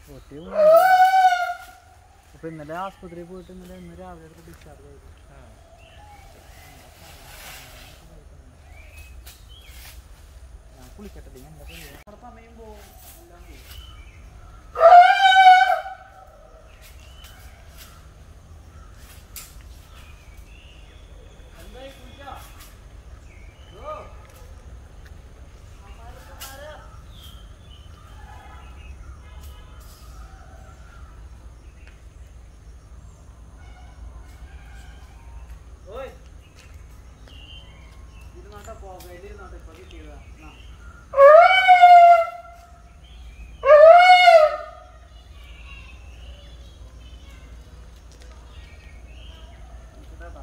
ഒത്തിരി അപ്പൊ ഇന്നലെ ആസ്പത്രിയിൽ പോയിട്ട് ഇന്നലെ ഇന്ന് രാവിലെ ഡിസ്ചാർജ് ചെയ്തു ഞാൻ കുളിക്കട്ടെ ഞാൻ എന്താ ചെയ്യുക അവിടെ സമയം പോകും എല്ലാം പോകും എന്തായി കുളിച്ചാ ഓ ഓയ് ഇത് നോട്ടാ പോകയില് നോട്ടെ ഇപ്പൊ കിട്ടിയതാ എന്നാ. ഇതാ.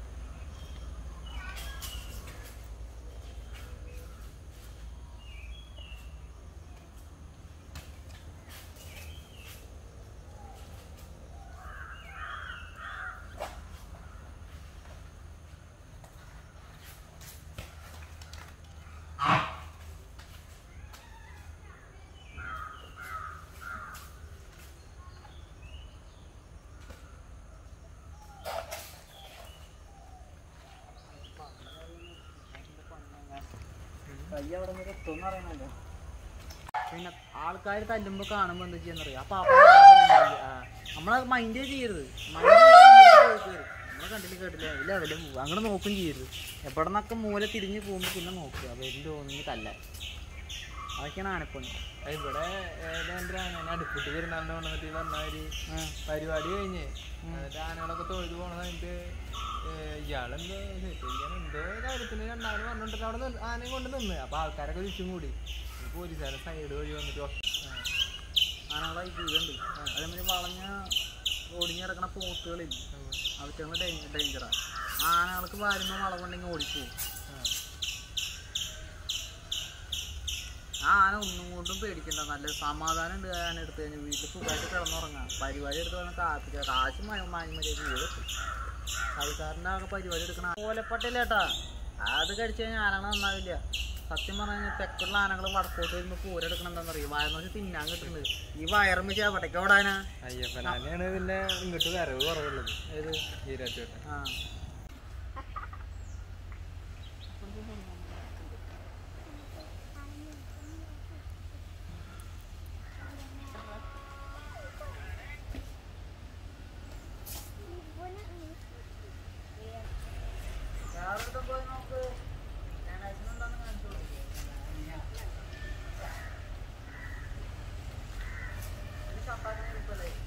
കൈ അവിടെ നിന്ന് എത്തുമെന്ന് അറിയണല്ലോ പിന്നെ ആൾക്കാർ തല്ലുമ്പോ കാണുമ്പോ എന്താ ചെയ്യാന്നറിയാം അപ്പൊ നമ്മളത് മൈൻഡ് ചെയ്യരുത് മൈൻഡ് നമ്മളെ കണ്ടില്ല കേട്ടില്ല ഇല്ല വല്ല അങ്ങനെ നോക്കും ചെയ്യരുത് എവിടെ നിന്നൊക്കെ മൂല തിരിഞ്ഞ് പോകുമ്പോ പിന്നെ നോക്കുക വരും തോന്നി തല്ല അതൊക്കെയാണ് ആനപ്പണി ആ, ഇവിടെ ഏതാണ്ട് അങ്ങനെ അടുപ്പിട്ട് പെരുന്നാളിന് കൊണ്ടുവന്നിട്ട് ഈ പറഞ്ഞ ഒരു ആ. പരിപാടി കഴിഞ്ഞ് എന്നിട്ട് ആനകളൊക്കെ തൊഴുത് പോണ സമയത്ത് ഏഹ് ഇയാളെന്തോ ശരിക്കും എന്തോ കാര്യത്തിന് രണ്ടാമത് പറഞ്ഞിട്ട് അവിടെ നിന്ന് ആനയും കൊണ്ട് നിന്ന് അപ്പൊ ആൾക്കാരൊക്കെ ചുറ്റും കൂടി പോലീസുകാരെ സൈഡ് വഴി വന്നിട്ട് ഒ- ആനകളായി ഇതുണ്ട് അതേമാതിരി വളഞ്ഞ ഓടിഞ്ഞ് കിടക്കണ പോത്തുകളില്ല അവറ്റങ്ങൾ ഡേഞ്ചറാ ആനകൾക്ക് വാരുമ്പോൾ വളവുണ്ടെങ്കിൽ ഓടിപ്പോവും ആ. ആ ആന ഒന്നും കൊണ്ടും പേടിക്കണ്ട നല്ല സമാധാനം ഉണ്ട് ആന എടുത്ത് കഴിഞ്ഞാൽ വീട്ടിൽ സുഖമായിട്ട് കിടന്നുറങ്ങാം പരിപാടി എടുത്ത് വന്ന് കാപ്പിക്കുക കാശ് മാന്യമര്യാദ വീട് കളിക്കാരൻ്റെ ആകെ പരിപാടി എടുക്കണ ഓലപ്പട്ടയിലേട്ടാ അത് കഴിച്ചു കഴിഞ്ഞാൽ ആനകൾ നന്നാവില്ല സത്യം പറഞ്ഞു കഴിഞ്ഞാൽ തെക്കുള്ള ആനകൾ വടക്കോട്ട് വരുമ്പോൾ പൂരെടുക്കണം എന്താണെന്നറിയും വയറെന്ന് വെച്ചാൽ തിന്നാൻ കിട്ടുന്നത് ഈ വയറും വെച്ച് എവിടേക്ക് ഓടാനാ അയ്യപ്പനാനെയാണ് പിന്നെ ഇങ്ങോട്ട് വരവ് കുറവുള്ളത് ഏത് ഈരാറ്റുപേട്ട ആ വേറൊരിടത്തും പോയി നോക്ക് ഞായറാഴ്ച എന്താണെന്ന് കാണിച്ചു കൊടുക്ക്. ഈ ചപ്പാത്തി ഇരിപ്പല്ലേ